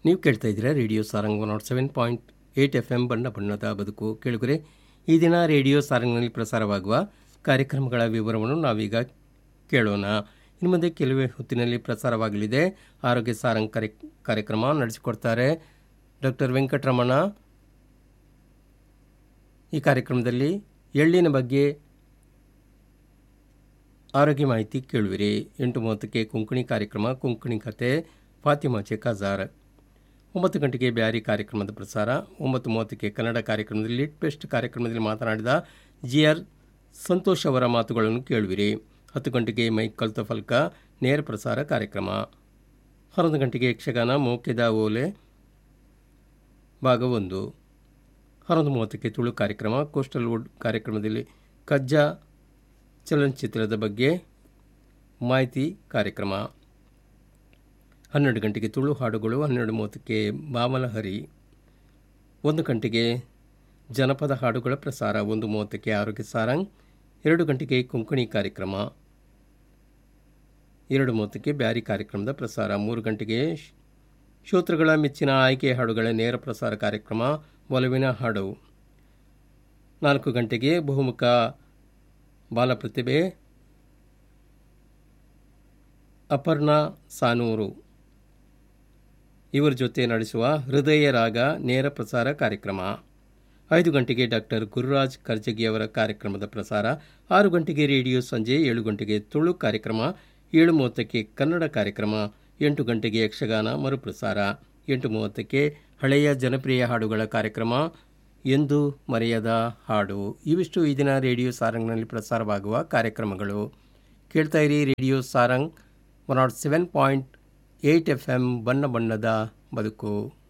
ನೀವು ಕೇಳ್ತಾ ಇದ್ದೀರಾ radio Sarang one nought seven point eight F M ಬಣ್ಣ ಬಣ್ಣದ ಬದುಕು ಕೇಳುಗರೆ ಈ ದಿನ ರೇಡಿಯೋ ಸಾರಂಗ್ನಲ್ಲಿ ಪ್ರಸಾರವಾಗುವ ಕಾರ್ಯಕ್ರಮಗಳ ವಿವರವನ್ನು ನಾವೀಗ ಕೇಳೋಣ ಇನ್ನು ಮುಂದೆ ಕೆಲವೇ ಹೊತ್ತಿನಲ್ಲಿ ಪ್ರಸಾರವಾಗಲಿದೆ ಆರೋಗ್ಯ ಸಾರಂಗ್ ಕಾರ್ಯ ಕಾರ್ಯಕ್ರಮ ನಡೆಸಿಕೊಡ್ತಾರೆ ಡಾಕ್ಟರ್ ವೆಂಕಟರಮಣ ಈ ಕಾರ್ಯಕ್ರಮದಲ್ಲಿ ಎಳ್ಳಿನ ಬಗ್ಗೆ ಆರೋಗ್ಯ ಮಾಹಿತಿ ಕೇಳುವಿರಿ ಎಂಟು ಮೂವತ್ತಕ್ಕೆ ಕೊಂಕಣಿ ಕಾರ್ಯಕ್ರಮ ಕೊಂಕಣಿ ಕತೆ ಫಾತಿಮಾ ಚೆಕಾಜಾರ್ ಒಂಬತ್ತು ಗಂಟೆಗೆ ಬ್ಯಾರಿ ಕಾರ್ಯಕ್ರಮದ ಪ್ರಸಾರ ಒಂಬತ್ತು ಮೂವತ್ತಕ್ಕೆ ಕನ್ನಡ ಕಾರ್ಯಕ್ರಮದಲ್ಲಿ ಲಿಟ್ ಬೆಸ್ಟ್ ಕಾರ್ಯಕ್ರಮದಲ್ಲಿ ಮಾತನಾಡಿದ ಜಿ ಆರ್ ಸಂತೋಷ್ ಅವರ ಮಾತುಗಳನ್ನು ಕೇಳುವಿರಿ ಹತ್ತು ಗಂಟೆಗೆ ಮೈಕ್ ಕಲ್ತ ಫಲ್ಕ ನೇರ ಪ್ರಸಾರ ಕಾರ್ಯಕ್ರಮ ಹನ್ನೊಂದು ಗಂಟೆಗೆ ಯಕ್ಷಗಾನ ಮೋಕೆದ ಓಲೆ ಭಾಗ ಒಂದು ಹನ್ನೊಂದು ಮೂವತ್ತಕ್ಕೆ ತುಳು ಕಾರ್ಯಕ್ರಮ ಕೋಸ್ಟಲ್ ವುಡ್ ಕಾರ್ಯಕ್ರಮದಲ್ಲಿ ಕಜ್ಜಾ ಚಲನಚಿತ್ರದ ಬಗ್ಗೆ ಮಾಹಿತಿ ಕಾರ್ಯಕ್ರಮ ಹನ್ನೆರಡು ಗಂಟೆಗೆ ತುಳು ಹಾಡುಗಳು ಹನ್ನೆರಡು ಮೂವತ್ತಕ್ಕೆ ಬಾಮಲಹರಿ ಒಂದು ಗಂಟೆಗೆ ಜನಪದ ಹಾಡುಗಳ ಪ್ರಸಾರ ಒಂದು ಮೂವತ್ತಕ್ಕೆ ಆರೋಗ್ಯ ಸಾರಂಗ್ ಎರಡು ಗಂಟೆಗೆ ಕೊಂಕಣಿ ಕಾರ್ಯಕ್ರಮ ಎರಡು ಮೂವತ್ತಕ್ಕೆ ಬ್ಯಾರಿ ಕಾರ್ಯಕ್ರಮದ ಪ್ರಸಾರ ಮೂರು ಗಂಟೆಗೆ ಶ್ರೋತೃಗಳ ಮೆಚ್ಚಿನ ಆಯ್ಕೆ ಹಾಡುಗಳ ನೇರ ಪ್ರಸಾರ ಕಾರ್ಯಕ್ರಮ ಒಲವಿನ ಹಾಡು ನಾಲ್ಕು ಗಂಟೆಗೆ ಬಹುಮುಖ ಬಾಲಪ್ರತಿಭೆ ಅಪರ್ಣಾ ಸಾನೂರು ಇವರ ಜೊತೆ ನಡೆಸುವ ಹೃದಯ ರಾಗ ನೇರ ಪ್ರಸಾರ ಕಾರ್ಯಕ್ರಮ ಐದು ಗಂಟೆಗೆ ಡಾಕ್ಟರ್ ಗುರುರಾಜ್ ಕರ್ಜಗಿಯವರ ಕಾರ್ಯಕ್ರಮದ ಪ್ರಸಾರ ಆರು ಗಂಟೆಗೆ ರೇಡಿಯೋ ಸಂಜೆ ಏಳು ಗಂಟೆಗೆ ತುಳು ಕಾರ್ಯಕ್ರಮ ಏಳು ಮೂವತ್ತಕ್ಕೆ ಕನ್ನಡ ಕಾರ್ಯಕ್ರಮ ಎಂಟು ಗಂಟೆಗೆ ಯಕ್ಷಗಾನ ಮರುಪ್ರಸಾರ ಎಂಟು ಮೂವತ್ತಕ್ಕೆ ಹಳೆಯ ಜನಪ್ರಿಯ ಹಾಡುಗಳ ಕಾರ್ಯಕ್ರಮ ಎಂದು ಮರೆಯದ ಹಾಡು ಇವಿಷ್ಟು ಈ ದಿನ ರೇಡಿಯೋ ಸಾರಂಗ್ನಲ್ಲಿ ಪ್ರಸಾರವಾಗುವ ಕಾರ್ಯಕ್ರಮಗಳು ಕೇಳ್ತಾ ಇರಿ radio Sarang one nought seven point eight F M ಬಣ್ಣ ಬಣ್ಣದ ಬದುಕು